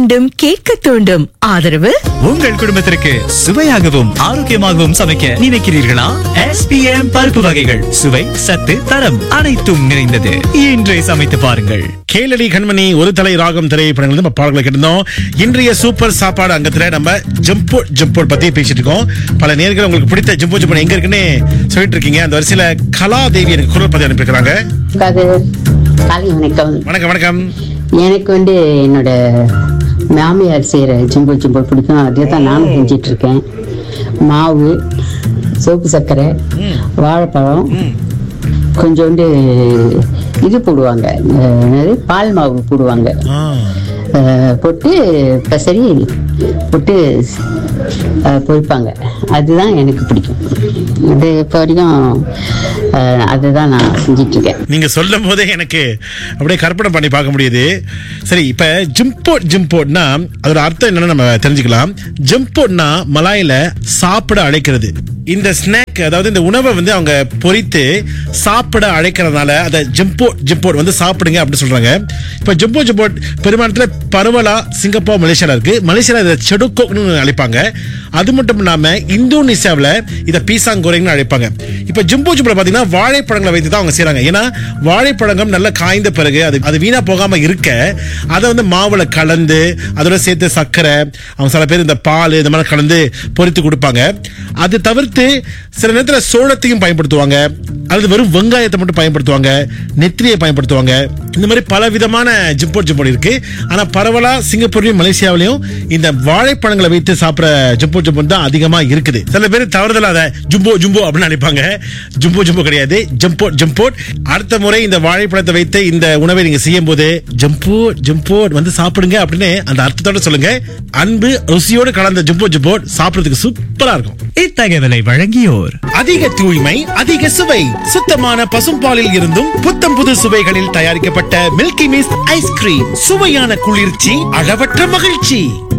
மீண்டும் கேட்க தூண்டும் ஆதரவு உங்கள் குடும்பத்திற்கு சுவையாகவும் ஆரோக்கியமாகவும் சமைக்க நினைக்கிறீர்களா எஸ்பிஎம் பருப்பு வகைகள் சுவை சத்து தரம் அனைத்தும் நிறைந்தது இன்றே சமைத்து பாருங்கள் கேளடி கண்மணி ஒரு தலை ராகம் திரைப்படங்கள் நம்ம பாடல்களை கேட்டிருந்தோம் இன்றைய சூப்பர் சாப்பாடு அங்கத்துல நம்ம ஜம்போ ஜம்போ பத்தி பேசிட்டு இருக்கோம் பல நேர்கள் உங்களுக்கு பிடித்த ஜம்போ ஜம்போ எங்க இருக்குன்னு சொல்லிட்டு இருக்கீங்க அந்த வரிசையில கலாதேவி எனக்கு குரல் பதிவு அனுப்பியிருக்கிறாங்க அது காலை வணக்கம் வணக்கம் வணக்கம் எனக்கு வந்து என்னோட மாமியார் செய்கிற ஜிம்போ ஜிம்போ பிடிக்கும் அதே தான் நானும் செஞ்சிட்டு இருக்கேன் மாவு சோப்பு சர்க்கரை வாழைப்பழம் கொஞ்சோண்டு இது போடுவாங்க அஹ், என்னது பால் மாவு போடுவாங்க அஹ், போட்டு பெசரி போட்டு அஹ், பொரிப்பாங்க அதுதான் எனக்கு பிடிக்கும் இது இப்போ வரைக்கும் அஹ், அதுதான் நான் செஞ்சிட்டு இருக்கேன் நீங்க சொல்லும் போதே எனக்கு அப்படியே கற்பனை பண்ணி பார்க்க முடியுது சரி இப்ப ஜிம்போட் ஜிம்போட்னா அதோட அர்த்தம் என்னன்னு நம்ம தெரிஞ்சுக்கலாம் ஜிம்போட்னா மலாயில சாப்பிட அழைக்கிறது இந்த ஸ்நாக் அதாவது இந்த உணவை வந்து அவங்க பொரித்து சாப்பிட அழைக்கிறதுனால அதை ஜிம்போட் ஜிம்போட் வந்து சாப்பிடுங்க அப்படின்னு சொல்றாங்க இப்ப ஜிம்போ ஜிம்போட் பெருமானத்துல பரவலா சிங்கப்பூர் மலேசியால இருக்கு மலேசியால இதை செடுக்கோக்னு அழைப்பாங்க அது மட்டும் இல்லாம இந்தோனேசியாவில் இதை பீசாங்கோரைன்னு அழைப்பாங்க இப்ப ஜிம்போ ஜிம்போல பாத்தீங்கன்னா வாழைப்பழங்களை வைத்து தான் அவங்க செய்றாங்க ஏன்னா வாழைப்பழங்கள் நல்லா காய்ந்த பிறகு அது அது வீணா போகாம இருக்க அதை வந்து மாவுல கலந்து அதோட சேர்த்து சர்க்கரை அவங்க சில பேர் இந்த பால் இந்த மாதிரி கலந்து பொரித்து கொடுப்பாங்க அது தவிர்த்து சில நேரத்தில் சோளத்தையும் பயன்படுத்துவாங்க அல்லது வெறும் வெங்காயத்தை மட்டும் பயன்படுத்துவாங்க நெத்திரியை பயன்படுத்துவாங்க இந்த மாதிரி பல விதமான ஜிப்போட் ஜிப்போட் இருக்கு ஆனா பரவலா சிங்கப்பூர்லயும் மலேசியாவிலையும் இந்த வாழைப்பழங்களை வைத்து சாப்பிடுற ஜிப்போட் ஜிப்போட் தான் அதிகமா இருக்குது சில பேர் தவறுதலா அதை ஜும்போ ஜும்போ அப்படின்னு நினைப்பாங்க ஜும்போ ஜும்போ கிடையாது ஜம்போட் ஜம்போட் அடுத்த முறை இந்த வாழைப்பழத்தை வைத்து இந்த உணவை நீங்க செய்யும் போது ஜம்போ ஜம்போட் வந்து சாப்பிடுங்க அப்படின்னு அந்த அர்த்தத்தோட சொல்லுங்க அன்பு ருசியோடு கலந்த ஜம்போ ஜம்போட் சாப்பிடுறதுக்கு சூப்பரா இருக்கும் இத்தகவலை வழங்கியோர் அதிக தூய்மை அதிக சுவை சுத்தமான பசும்பாலில் இருந்தும் புத்தம் புது சுவைகளில் தயாரிக்கப்பட்ட மில்கி மிஸ் ஐஸ்கிரீம் சுவையான குளிர்ச்சி அளவற்ற மகிழ்ச்சி